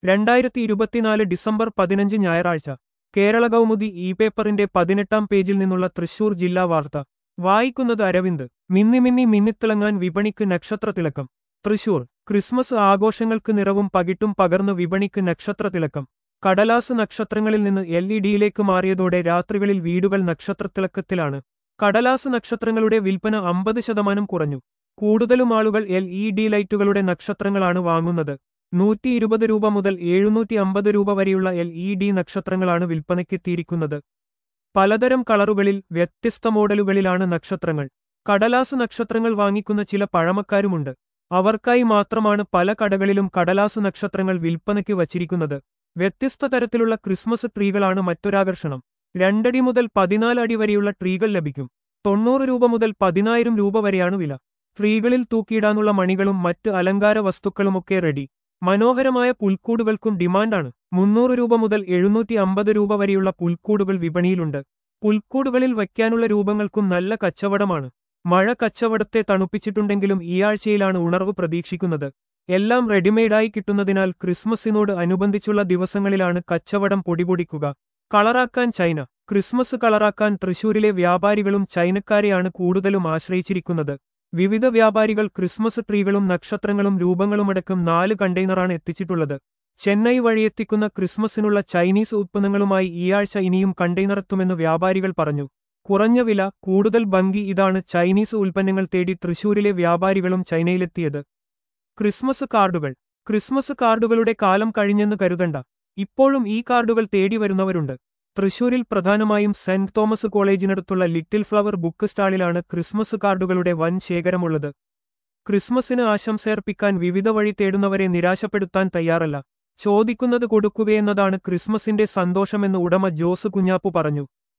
രണ്ടായിരത്തി ഇരുപത്തിനാല് ഡിസംബർ പതിനഞ്ച് ഞായറാഴ്ച കേരള കൗമുദി ഇ പേപ്പറിന്റെ പതിനെട്ടാം പേജിൽ നിന്നുള്ള തൃശൂർ ജില്ലാ വാർത്ത വായിക്കുന്നത് അരവിന്ദ് മിന്നി മിന്നി മിന്നിത്തിളങ്ങാൻ വിപണിക്ക് നക്ഷത്രത്തിളക്കം തൃശൂർ ക്രിസ്മസ് ആഘോഷങ്ങൾക്ക് നിറവും പകിട്ടും പകർന്നു വിപണിക്ക് നക്ഷത്രത്തിളക്കം കടലാസ് നക്ഷത്രങ്ങളിൽ നിന്ന് എൽ ഇ ഡിയിലേക്ക് മാറിയതോടെ രാത്രികളിൽ വീടുകൾ നക്ഷത്രത്തിളക്കത്തിലാണ് കടലാസ് നക്ഷത്രങ്ങളുടെ വിൽപ്പന അമ്പത് ശതമാനം കുറഞ്ഞു കൂടുതലും ആളുകൾ എൽ ഇ ഡി ലൈറ്റുകളുടെ നക്ഷത്രങ്ങളാണ് വാങ്ങുന്നത് നൂറ്റി ഇരുപത് രൂപ മുതൽ എഴുന്നൂറ്റി അമ്പത് രൂപ വരെയുള്ള എൽ ഇ ഡി നക്ഷത്രങ്ങളാണ് വിൽപ്പനയ്ക്കെത്തിയിരിക്കുന്നത് പലതരം കളറുകളിൽ വ്യത്യസ്ത മോഡലുകളിലാണ് നക്ഷത്രങ്ങൾ കടലാസ് നക്ഷത്രങ്ങൾ വാങ്ങിക്കുന്ന ചില പഴമക്കാരുമുണ്ട് അവർക്കായി മാത്രമാണ് പല കടകളിലും കടലാസ് നക്ഷത്രങ്ങൾ വിൽപ്പനയ്ക്ക് വച്ചിരിക്കുന്നത് വ്യത്യസ്ത തരത്തിലുള്ള ക്രിസ്മസ് ട്രീകളാണ് മറ്റൊരാകർഷണം രണ്ടടി മുതൽ പതിനാല് അടി വരെയുള്ള ട്രീകൾ ലഭിക്കും തൊണ്ണൂറ് രൂപ മുതൽ പതിനായിരം രൂപ വരെയാണ് വില ട്രീകളിൽ തൂക്കിയിടാനുള്ള മണികളും മറ്റ് അലങ്കാര വസ്തുക്കളുമൊക്കെ റെഡി മനോഹരമായ പുൽക്കൂടുകൾക്കും ഡിമാൻഡാണ് മുന്നൂറ് രൂപ മുതൽ എഴുന്നൂറ്റി അമ്പത് രൂപ വരെയുള്ള പുൽക്കൂടുകൾ വിപണിയിലുണ്ട് പുൽക്കൂടുകളിൽ വയ്ക്കാനുള്ള രൂപങ്ങൾക്കും നല്ല കച്ചവടമാണ് മഴ കച്ചവടത്തെ തണുപ്പിച്ചിട്ടുണ്ടെങ്കിലും ഈ ആഴ്ചയിലാണ് ഉണർവ് പ്രതീക്ഷിക്കുന്നത് എല്ലാം റെഡിമെയ്ഡായി കിട്ടുന്നതിനാൽ ക്രിസ്മസിനോട് അനുബന്ധിച്ചുള്ള ദിവസങ്ങളിലാണ് കച്ചവടം പൊടിപൊടിക്കുക കളറാക്കാൻ ചൈന ക്രിസ്മസ് കളറാക്കാൻ തൃശൂരിലെ വ്യാപാരികളും ചൈനക്കാരെയാണ് കൂടുതലും ആശ്രയിച്ചിരിക്കുന്നത് വിവിധ വ്യാപാരികൾ ക്രിസ്മസ് ട്രീകളും നക്ഷത്രങ്ങളും രൂപങ്ങളുമടക്കം നാല് കണ്ടെയ്നറാണ് എത്തിച്ചിട്ടുള്ളത് ചെന്നൈ വഴിയെത്തിക്കുന്ന ക്രിസ്മസിനുള്ള ചൈനീസ് ഉത്പന്നങ്ങളുമായി ഈ ആഴ്ച ഇനിയും കണ്ടെയ്നറെത്തുമെന്ന് വ്യാപാരികൾ പറഞ്ഞു കുറഞ്ഞ വില കൂടുതൽ ഭംഗി ഇതാണ് ചൈനീസ് ഉൽപ്പന്നങ്ങൾ തേടി തൃശൂരിലെ വ്യാപാരികളും ചൈനയിലെത്തിയത് ക്രിസ്മസ് കാർഡുകൾ ക്രിസ്മസ് കാർഡുകളുടെ കാലം കഴിഞ്ഞെന്ന് കരുതണ്ട ഇപ്പോഴും ഈ കാർഡുകൾ തേടി വരുന്നവരുണ്ട് തൃശൂരിൽ പ്രധാനമായും സെന്റ് തോമസ് കോളേജിനടുത്തുള്ള ലിറ്റിൽ ഫ്ലവർ ബുക്ക് സ്റ്റാളിലാണ് ക്രിസ്മസ് കാർഡുകളുടെ വൻ ശേഖരമുള്ളത് ക്രിസ്മസിന് ആശംസയർപ്പിക്കാൻ വിവിധ വഴി തേടുന്നവരെ നിരാശപ്പെടുത്താൻ തയ്യാറല്ല ചോദിക്കുന്നത് കൊടുക്കുകയെന്നതാണ് ക്രിസ്മസിന്റെ സന്തോഷമെന്ന് ഉടമ ജോസ് കുഞ്ഞാപ്പു പറഞ്ഞു